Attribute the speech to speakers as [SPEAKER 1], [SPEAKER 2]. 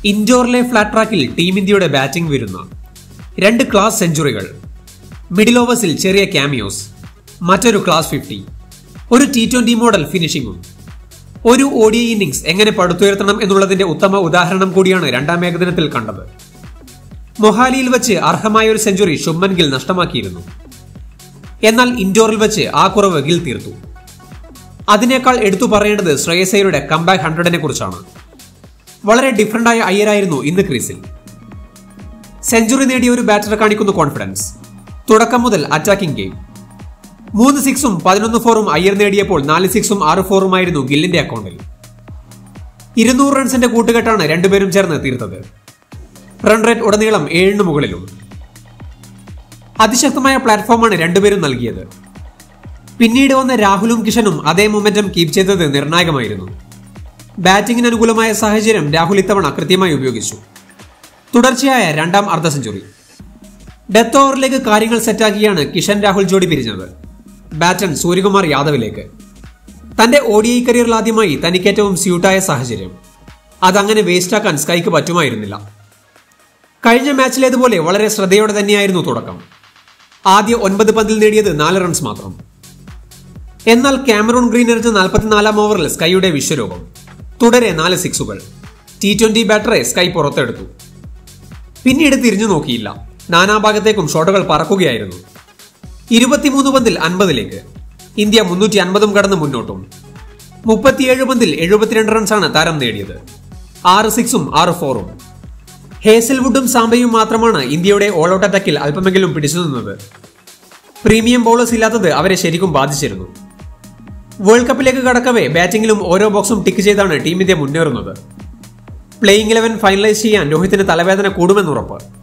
[SPEAKER 1] ഇൻഡോറിലെ flat ട്രാക്കിൽ team ഇന്ത്യയുടെ batting വരുന്ന രണ്ട് ക്ലാസ് സെഞ്ചുറികൾ മിഡിൽ ഓവേഴ്സിൽ ചെറിയ ക്യാമിയോസ് മറ്റൊരു ക്ലാസ് ഫിഫ്റ്റി ഒരു ടി ട്വന്റി മോഡൽ ഫിനിഷിംഗും ഒരു ഒ ഡി ഇന്നിംഗ്സ് എങ്ങനെ പടുത്തുയർത്തണം എന്നുള്ളതിന്റെ ഉത്തമ ഉദാഹരണം കൂടിയാണ് രണ്ടാം ഏകദിനത്തിൽ കണ്ടത് മൊഹാലിയിൽ വെച്ച് അർഹമായ ഒരു സെഞ്ചുറി ശുഭ്മൻ ഗിൽ നഷ്ടമാക്കിയിരുന്നു എന്നാൽ ഇൻഡോറിൽ വെച്ച് ആ കുറവ് ഗിൽ തീർത്തു അതിനേക്കാൾ എടുത്തു പറയേണ്ടത് ശ്രേയസയുടെ കംബാക്ക് ഹൺഡ്രഡിനെ കുറിച്ചാണ് വളരെ ഡിഫറൻ്റായ അയ്യരായിരുന്നു ഇന്ന് ക്രീസിൽ സെഞ്ചുറി നേടിയ ഒരു ബാറ്ററെ കാണിക്കുന്ന കോൺഫിഡൻസ് തുടക്കം മുതൽ അറ്റാക്കിംഗ് ഗെയിം മൂന്ന് സിക്സും പതിനൊന്ന് ഫോറും അയ്യർ നേടിയപ്പോൾ നാല് സിക്സും ആറ് ഫോറുമായിരുന്നു ഗില്ലിന്റെ അക്കൗണ്ടിൽ ഇരുന്നൂറ് റൺസിന്റെ കൂട്ടുകെട്ടാണ് രണ്ടുപേരും ചേർന്ന് തീർത്തത് റൺ റേറ്റ് ഉടനീളം ഏഴിന് മുകളിലും അതിശക്തമായ പ്ലാറ്റ്ഫോമാണ് രണ്ടുപേരും നൽകിയത് പിന്നീട് വന്ന രാഹുലും കിഷനും അതേ മൊമെന്റം കീപ് ചെയ്തത് നിർണായകമായിരുന്നു ബാറ്റിംഗിന് അനുകൂലമായ സാഹചര്യം രാഹുൽ ഇത്തവണ കൃത്യമായി ഉപയോഗിച്ചു തുടർച്ചയായ രണ്ടാം അർദ്ധ സെഞ്ചുറി ഡെത്ത് ഓവറിലേക്ക് കാര്യങ്ങൾ സെറ്റാക്കിയാണ് കിഷൻ രാഹുൽ ജോഡി പിരിഞ്ഞത് ബാറ്റൺ സൂര്യകുമാർ യാദവിലേക്ക് തന്റെ ഒ ഡി ഐ കരിയറിൽ ആദ്യമായി തനിക്കേറ്റവും സ്യൂട്ടായ സാഹചര്യം അതങ്ങനെ വേസ്റ്റാക്കാൻ സ്കൈക്ക് പറ്റുമായിരുന്നില്ല കഴിഞ്ഞ മാച്ചിലേതുപോലെ വളരെ ശ്രദ്ധയോടെ തന്നെയായിരുന്നു തുടക്കം ആദ്യ ഒൻപത് പന്തിൽ നേടിയത് നാല് റൺസ് മാത്രം എന്നാൽ കാമറൂൺ ഗ്രീൻ എറിഞ്ഞ നാൽപ്പത്തിനാലാം ഓവറിൽ സ്കൈയുടെ വിശ്വരൂപം തുടരെ നാല് സിക്സുകൾ ടി ട്വന്റി ബാറ്ററെ സ്കൈ പുറത്തെടുത്തു പിന്നീട് തിരിഞ്ഞു നോക്കിയില്ല നാനാഭാഗത്തേക്കും ഷോട്ടുകൾ പറക്കുകയായിരുന്നു ഇരുപത്തിമൂന്ന് പന്തിൽ അൻപതിലേക്ക് ഇന്ത്യ മുന്നൂറ്റി അൻപതും കടന്ന് മുന്നോട്ടും മുപ്പത്തിയേഴ് പന്തിൽ എഴുപത്തിരണ്ട് റൺസാണ് താരം നേടിയത് ആറ് സിക്സും ആറ് ഫോറും ഹേസൽവുഡും സാംബയും മാത്രമാണ് ഇന്ത്യയുടെ ഓൾ ഔട്ട് അറ്റാക്കിൽ അല്പമെങ്കിലും പിടിച്ചു നിന്നത് പ്രീമിയം ബൗളേഴ്സ് ഇല്ലാത്തത് അവരെ ശരിക്കും ബാധിച്ചിരുന്നു വേൾഡ് കപ്പിലേക്ക് കടക്കവേ ബാറ്റിംഗിലും ഓരോ ബോക്സും ടിക്ക് ചെയ്താണ് ടീം ഇന്ത്യ മുന്നേറുന്നത് പ്ലേയിങ് ഇലവൻ ഫൈനലൈസ് ചെയ്യാൻ രോഹിത്തിന് തലവേദന കൂടുമെന്നുറപ്പ്